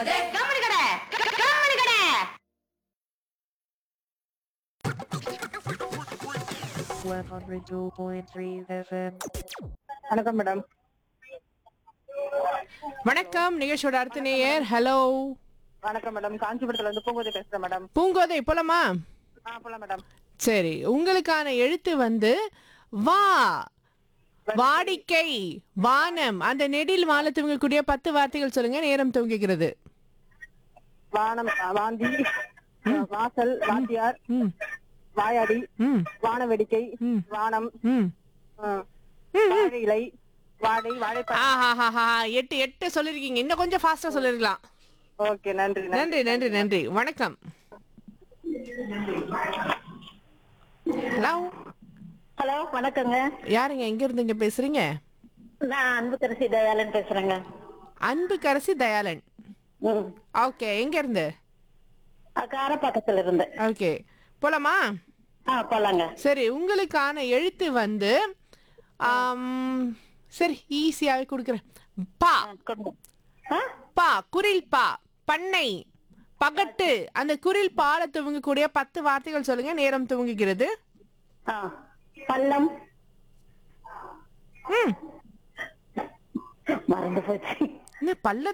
பேசாதே கம்மனு கடை கம்மனு கடை one hundred two point three FM. வணக்கம் மேடம் வணக்கம் நிகழ்ச்சியோட அடுத்த நேயர் ஹலோ வணக்கம் மேடம் காஞ்சிபுரத்துல இருந்து பூங்கோதை பேசுறேன் மேடம் பூங்கோதை போலாமா ஆ போலாம் மேடம் சரி உங்களுக்கான எழுத்து வந்து வா வாடிக்கை வானம் அந்த நெடில் வாழ துவங்கக்கூடிய பத்து வார்த்தைகள் சொல்லுங்க நேரம் துவங்குகிறது வானம் ஆ, வாந்தி ஆ, வாசல் வாத்தியார் ம் வாயாடி ம் வான வேடிக்கை ம். வானம் ம் ஆ, வாழை இலை வாழை வாழைப்பழம் ஆஹாஹாஹா எட்டு எட்டு சொல்லிருக்கீங்க இன்னும் கொஞ்சம் ஃபாஸ்டா சொல்லிருக்கலாம் ஓகே நன்றி நன்றி நன்றி நன்றி நன்றி வணக்கம் ஹலோ ஹலோ வணக்கங்க யாருங்க எங்க இருந்து இங்க பேசுறீங்க நான் அன்புக்கரசி தயாளன் பேசுறேங்க அன்பு கரசி தயாளன் ம் ஓகே எங்க இருந்து காரப்பாக்கத்துல இருந்து ஓகே போலாமா ஆ போலாங்க சரி உங்களுக்கான எழுத்து வந்து ஆம், சரி ஈஸியாவே கொடுக்குறேன் பா ஆ, கொடுங்க ஆ பா குரில் பா பண்ணை பகட்டு அந்த குரில் பால துவங்கக்கூடிய பத்து வார்த்தைகள் சொல்லுங்க நேரம் துவங்குகிறது ஆ பள்ளம் ம் மறந்து போச்சு என்ன பல்ல